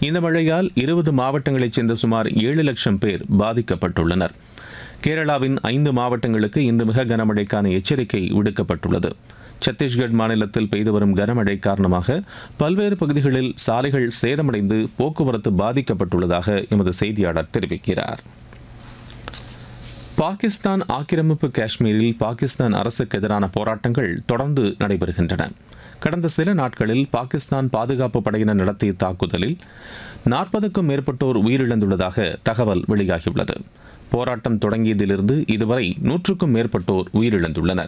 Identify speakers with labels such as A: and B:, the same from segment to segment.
A: இந்த மழையால் இருபது மாவட்டங்களைச் சேர்ந்த சுமார் ஏழு லட்சம் பேர் பாதிக்கப்பட்டுள்ளனர் கேரளாவின் ஐந்து மாவட்டங்களுக்கு இன்று மிக கனமழைக்கான எச்சரிக்கை விடுக்கப்பட்டுள்ளது சத்தீஸ்கட் மாநிலத்தில் பெய்து வரும் கனமழை காரணமாக பல்வேறு பகுதிகளில் சாலைகள் சேதமடைந்து போக்குவரத்து பாதிக்கப்பட்டுள்ளதாக எமது செய்தியாளர் தெரிவிக்கிறார் பாகிஸ்தான் ஆக்கிரமிப்பு காஷ்மீரில் பாகிஸ்தான் அரசுக்கு எதிரான போராட்டங்கள் தொடர்ந்து நடைபெறுகின்றன கடந்த சில நாட்களில் பாகிஸ்தான் பாதுகாப்பு படையினர் நடத்திய தாக்குதலில் நாற்பதுக்கும் மேற்பட்டோர் உயிரிழந்துள்ளதாக தகவல் வெளியாகியுள்ளது போராட்டம் தொடங்கியதிலிருந்து இதுவரை நூற்றுக்கும் மேற்பட்டோர் உயிரிழந்துள்ளனர்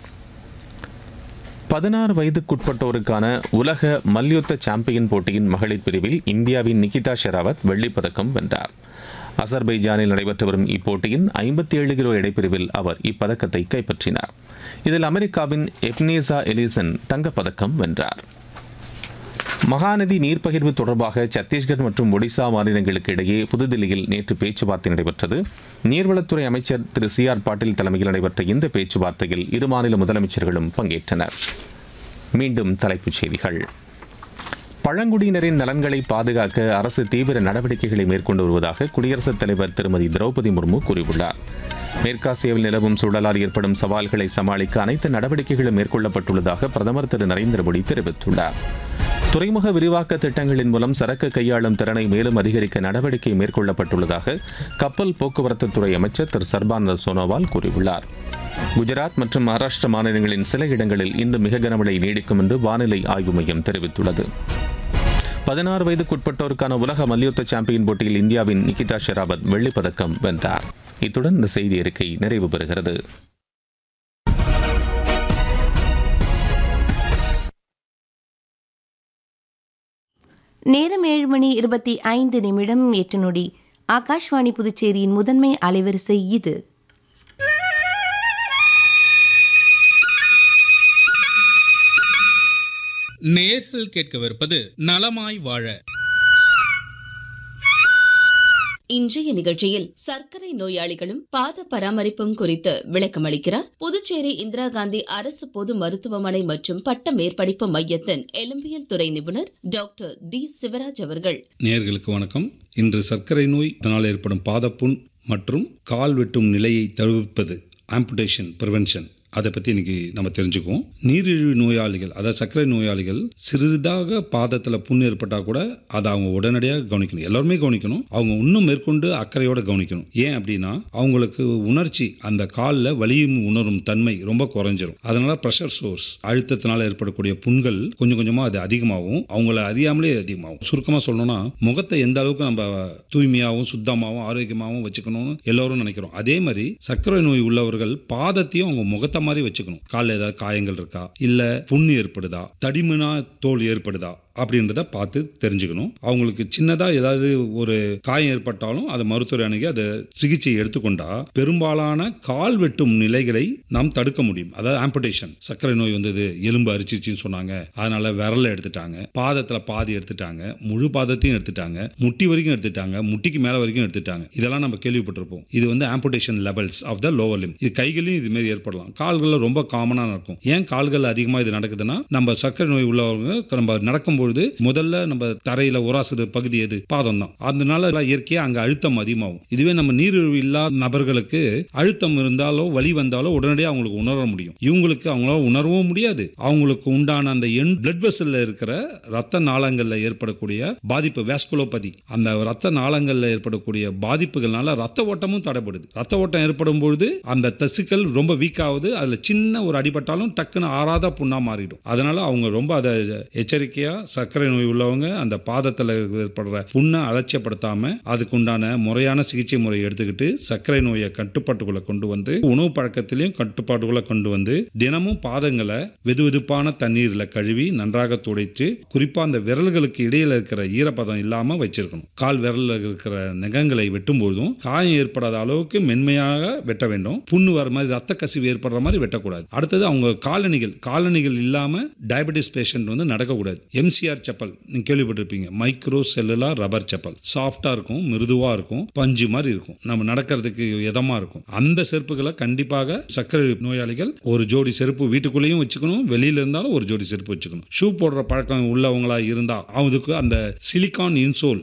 A: பதினாறு வயதுக்குட்பட்டோருக்கான உலக மல்யுத்த சாம்பியன் போட்டியின் மகளிர் பிரிவில் இந்தியாவின் நிகிதா ஷெராவத் வெள்ளிப்பதக்கம் வென்றார் அசர்பைஜானில் நடைபெற்று வரும் இப்போட்டியின் ஐம்பத்தி ஏழு கிலோ எடைப்பிரிவில் அவர் இப்பதக்கத்தை கைப்பற்றினார் இதில் அமெரிக்காவின் எப்னேசா எலிசன் தங்கப்பதக்கம் வென்றார் மகாநதி நீர்ப்பகிர்வு தொடர்பாக சத்தீஸ்கர் மற்றும் ஒடிசா மாநிலங்களுக்கு இடையே புதுதில்லியில் நேற்று பேச்சுவார்த்தை நடைபெற்றது நீர்வளத்துறை அமைச்சர் திரு சி ஆர் பாட்டீல் தலைமையில் நடைபெற்ற இந்த பேச்சுவார்த்தையில் இரு மாநில முதலமைச்சர்களும் பங்கேற்றனர் மீண்டும் தலைப்புச் செய்திகள் பழங்குடியினரின் நலன்களை பாதுகாக்க அரசு தீவிர நடவடிக்கைகளை மேற்கொண்டு வருவதாக குடியரசுத் தலைவர் திருமதி திரௌபதி முர்மு கூறியுள்ளார் மேற்காசியாவில் நிலவும் சூழலால் ஏற்படும் சவால்களை சமாளிக்க அனைத்து நடவடிக்கைகளும் மேற்கொள்ளப்பட்டுள்ளதாக பிரதமர் திரு நரேந்திர மோடி தெரிவித்துள்ளார் துறைமுக விரிவாக்க திட்டங்களின் மூலம் சரக்கு கையாளும் திறனை மேலும் அதிகரிக்க நடவடிக்கை மேற்கொள்ளப்பட்டுள்ளதாக கப்பல் போக்குவரத்து துறை அமைச்சர் திரு சர்பானந்த சோனோவால் கூறியுள்ளார் குஜராத் மற்றும் மகாராஷ்டிர மாநிலங்களின் சில இடங்களில் இன்று மிக கனமழை நீடிக்கும் என்று வானிலை ஆய்வு மையம் தெரிவித்துள்ளது பதினாறு வயதுக்குட்பட்டோருக்கான உலக மல்யுத்த சாம்பியன் போட்டியில் இந்தியாவின் நிகிதா ஷெராவத் வெள்ளிப்பதக்கம் வென்றார் இத்துடன் இந்த செய்தி அறிக்கை நிறைவு பெறுகிறது
B: நேரம் ஏழு மணி இருபத்தி ஐந்து நிமிடம் எட்டு நொடி ஆகாஷ்வாணி புதுச்சேரியின் முதன்மை அலைவரிசை இது
C: நேர்கள் கேட்கவிருப்பது நலமாய் வாழ
D: இன்றைய நிகழ்ச்சியில் சர்க்கரை நோயாளிகளும் பாத பராமரிப்பும் குறித்து விளக்கமளிக்கிறார் புதுச்சேரி இந்திரா காந்தி அரசு பொது மருத்துவமனை மற்றும் பட்ட மேற்படிப்பு மையத்தின் எலும்பியல் துறை நிபுணர் டாக்டர் டி சிவராஜ் அவர்கள்
E: நேயர்களுக்கு வணக்கம் இன்று சர்க்கரை நோய் இதனால் ஏற்படும் பாதப்புண் மற்றும் கால் வெட்டும் நிலையை தவிர்ப்பது ஆம்புடேஷன் ப்ரிவென்ஷன் அதை பற்றி இன்னைக்கு நம்ம தெரிஞ்சுக்குவோம் நீரிழிவு நோயாளிகள் அதாவது சர்க்கரை நோயாளிகள் சிறிதாக பாதத்தில் புண் ஏற்பட்டால் கூட அதை அவங்க உடனடியாக கவனிக்கணும் எல்லாருமே கவனிக்கணும் அவங்க இன்னும் மேற்கொண்டு அக்கறையோடு கவனிக்கணும் ஏன் அப்படின்னா அவங்களுக்கு உணர்ச்சி அந்த காலில் வலியும் உணரும் தன்மை ரொம்ப குறைஞ்சிரும் அதனால ப்ரெஷர் சோர்ஸ் அழுத்தத்தினால ஏற்படக்கூடிய புண்கள் கொஞ்சம் கொஞ்சமாக அது அதிகமாகும் அவங்கள அறியாமலே அதிகமாகும் சுருக்கமாக சொல்லணும்னா முகத்தை எந்த அளவுக்கு நம்ம தூய்மையாகவும் சுத்தமாகவும் ஆரோக்கியமாகவும் வச்சுக்கணும்னு எல்லோரும் நினைக்கிறோம் அதே மாதிரி சர்க்கரை நோய் உள்ளவர்கள் பாதத்தையும் அவங்க முகத்தை மாதிரி வச்சுக்கணும் காலில் ஏதாவது காயங்கள் இருக்கா இல்லை புண்ணு ஏற்படுதா தடிமனா தோல் ஏற்படுதா அப்படின்றத பார்த்து தெரிஞ்சுக்கணும் அவங்களுக்கு சின்னதாக ஏதாவது ஒரு காயம் ஏற்பட்டாலும் அதை மருத்துவர் அணுகி அதை சிகிச்சை எடுத்துக்கொண்டா பெரும்பாலான கால் வெட்டும் நிலைகளை நாம் தடுக்க முடியும் அதாவது ஆம்புடேஷன் சர்க்கரை நோய் வந்தது எலும்பு அரிச்சிச்சின்னு சொன்னாங்க அதனால விரலை எடுத்துட்டாங்க பாதத்தில் பாதி எடுத்துட்டாங்க முழு பாதத்தையும் எடுத்துட்டாங்க முட்டி வரைக்கும் எடுத்துட்டாங்க முட்டிக்கு மேலே வரைக்கும் எடுத்துட்டாங்க இதெல்லாம் நம்ம கேள்விப்பட்டிருப்போம் இது வந்து amputation levels of the lower limb இது கைகளையும் இது மாதிரி ஏற்படலாம் கால்களில் ரொம்ப காமனாக நடக்கும் ஏன் கால்கள் அதிகமாக இது நடக்குதுன்னா நம்ம சர்க்கரை நோய் உள்ளவங்க நம்ம நடக்கும்போது முதல்ல நம்ம தரையில உராசுது பகுதி எது பாதம் தான் அதனால இயற்கையா அங்க அழுத்தம் அதிகமாகும் இதுவே நம்ம நீரிழிவு இல்லாத நபர்களுக்கு அழுத்தம் இருந்தாலோ வலி வந்தாலோ உடனடியாக அவங்களுக்கு உணர முடியும் இவங்களுக்கு அவங்களால உணரவும் முடியாது அவங்களுக்கு உண்டான அந்த எண் பிளட் வெசல்ல இருக்கிற ரத்த நாளங்கள்ல ஏற்படக்கூடிய பாதிப்பு வேஸ்குலோபதி அந்த ரத்த நாளங்கள்ல ஏற்படக்கூடிய பாதிப்புகள்னால ரத்த ஓட்டமும் தடைப்படுது ரத்த ஓட்டம் ஏற்படும் பொழுது அந்த தசுக்கள் ரொம்ப வீக் ஆகுது அதுல சின்ன ஒரு அடிபட்டாலும் டக்குன்னு ஆறாத புண்ணா மாறிடும் அதனால அவங்க ரொம்ப அதை எச்சரிக்கையா சர்க்கரை நோய் உள்ளவங்க அந்த பாதத்தில் ஏற்படுற புண்ணை அலட்சியப்படுத்தாம அதுக்கு உண்டான முறையான சிகிச்சை முறையை எடுத்துக்கிட்டு சர்க்கரை நோயை கட்டுப்பாட்டுக்குள்ள கொண்டு வந்து உணவு பழக்கத்திலையும் கட்டுப்பாட்டுக்குள்ள கொண்டு வந்து தினமும் பாதங்களை வெதுவெதுப்பான தண்ணீர்ல கழுவி நன்றாக துடைத்து குறிப்பா அந்த விரல்களுக்கு இடையில இருக்கிற ஈரப்பதம் இல்லாம வச்சிருக்கணும் கால் விரல்ல இருக்கிற நகங்களை வெட்டும் பொழுதும் காயம் ஏற்படாத அளவுக்கு மென்மையாக வெட்ட வேண்டும் புண்ணு வர மாதிரி ரத்த கசிவு ஏற்படுற மாதிரி வெட்டக்கூடாது அடுத்தது அவங்க காலணிகள் காலணிகள் இல்லாம டயபெட்டிஸ் பேஷண்ட் வந்து நடக்கக்கூடாது எம்சிஆர் செப்பல் நீங்க கேள்விப்பட்டிருப்பீங்க மைக்ரோ செல்லுலார் ரப்பர் செப்பல் சாஃப்டா இருக்கும் மிருதுவா இருக்கும் பஞ்சு மாதிரி இருக்கும் நம்ம நடக்கிறதுக்கு இதமா இருக்கும் அந்த செருப்புகளை கண்டிப்பாக சர்க்கரை நோயாளிகள் ஒரு ஜோடி செருப்பு வீட்டுக்குள்ளேயும் வச்சுக்கணும் வெளியில இருந்தாலும் ஒரு ஜோடி செருப்பு வச்சுக்கணும் ஷூ போடுற பழக்கம் உள்ளவங்களா இருந்தா அவங்களுக்கு அந்த சிலிகான் இன்சோல்